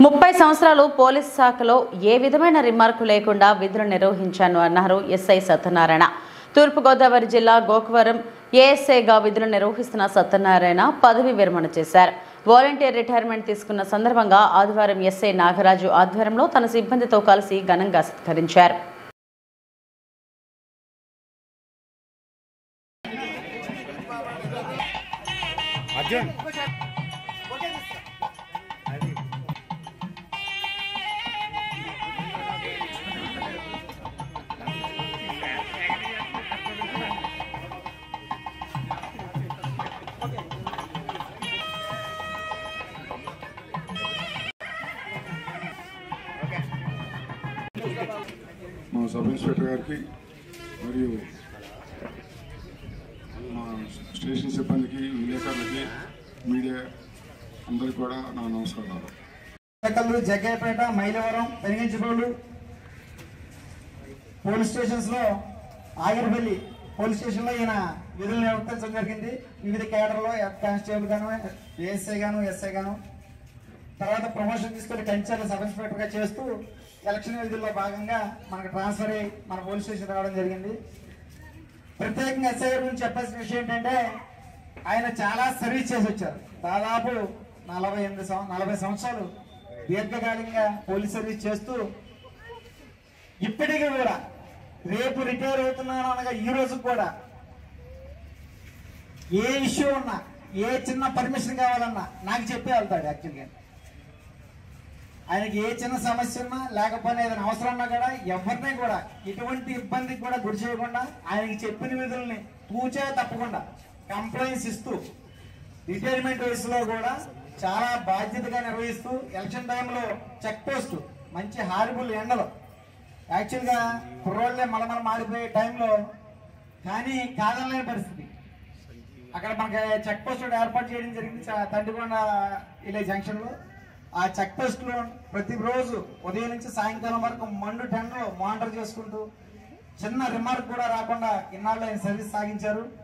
ముప్పై సంవత్సరాలు పోలీస్ శాఖలో ఏ విధమైన రిమార్కు లేకుండా విధులు నిర్వహించాను అన్నారు ఎస్ఐ సత్యనారాయణ తూర్పుగోదావరి జిల్లా గోకవరం ఏఎస్ఐగా విధులు నిర్వహిస్తున్న సత్యనారాయణ పదవి విరమణ చేశారు వాలంటీర్ రిటైర్మెంట్ తీసుకున్న సందర్భంగా ఆదివారం ఎస్ఐ నాగరాజు ఆధ్వర్యంలో తన సిబ్బందితో కలిసి ఘనంగా సత్కరించారు అర్జున్ మా సబ్ ఇన్స్పెక్టర్ గారికి మరియు మా స్టేషన్ సిబ్బందికి విలేకరులకి మీడియా అందరికీ కూడా నా నమస్కారాలు కల్లు జగ్గయ్యపేట మైలవరం పెరిగించిపోలు పోలీస్ స్టేషన్స్ లో ఆగిరిపల్లి పోలీస్ స్టేషన్ లో ఈయన విధులు నిర్వర్తించడం జరిగింది వివిధ కేడర్లో హెడ్ కానిస్టేబుల్ గాను ఏఎస్ఐ గాను ఎస్ఐ గాను తర్వాత ప్రమోషన్ తీసుకొని కంచెల సబ్ ఇన్స్పెక్టర్ గా చేస్తూ ఎలక్షన్ విధుల్లో భాగంగా మనకు ట్రాన్స్ఫర్ అయ్యి మన పోలీస్ స్టేషన్ రావడం జరిగింది ప్రత్యేకంగా ఎస్ఐ గారి గురించి చెప్పాల్సిన విషయం ఏంటంటే ఆయన చాలా సర్వీస్ చేసి వచ్చారు దాదాపు నలభై ఎనిమిది సంవ- నలభై సంవత్సరాలు దీర్ఘకాలికంగా పోలీస్ సర్వీస్ చేస్తూ ఇప్పటికీ కూడా రేపు రిటైర్ అవుతున్నాను అనగా ఈ రోజు కూడా ఏ ఇష్యూ ఉన్నా ఏ చిన్న పర్మిషన్ కావాలన్నా నాకు చెప్పి వెళ్తాడు యాక్చువల్గా ఆయనకి ఏ చిన్న సమస్య ఉన్నా లేకపోయినా ఏదైనా అవసరం ఉన్నా కూడా ఎవరిని కూడా ఎటువంటి ఇబ్బందికి కూడా గురి చేయకుండా ఆయనకి చెప్పిన విధుల్ని తూచే తప్పకుండా కంప్లైంట్స్ ఇస్తూ రిటైర్మెంట్ వయసులో కూడా చాలా బాధ్యతగా నిర్వహిస్తూ ఎలక్షన్ టైంలో చెక్ పోస్ట్ మంచి హారిబుల్ ఎండలు యాక్చువల్గా కుర్రోళ్ళే మలమల మారిపోయే టైంలో కానీ కాదనలేని పరిస్థితి అక్కడ మనకి చెక్ పోస్ట్ ఒకటి ఏర్పాటు చేయడం జరిగింది చ- తండ్రికొండ విలేజ్ జంక్షన్ లో ఆ చెక్ పోస్ట్ లో ప్రతి రోజు ఉదయం నుంచి సాయంకాలం వరకు మండు టెండలో మానిటర్ చేసుకుంటూ చిన్న రిమార్క్ కూడా రాకుండా ఇన్నాళ్ళు ఆయన సర్వీస్ సాగించారు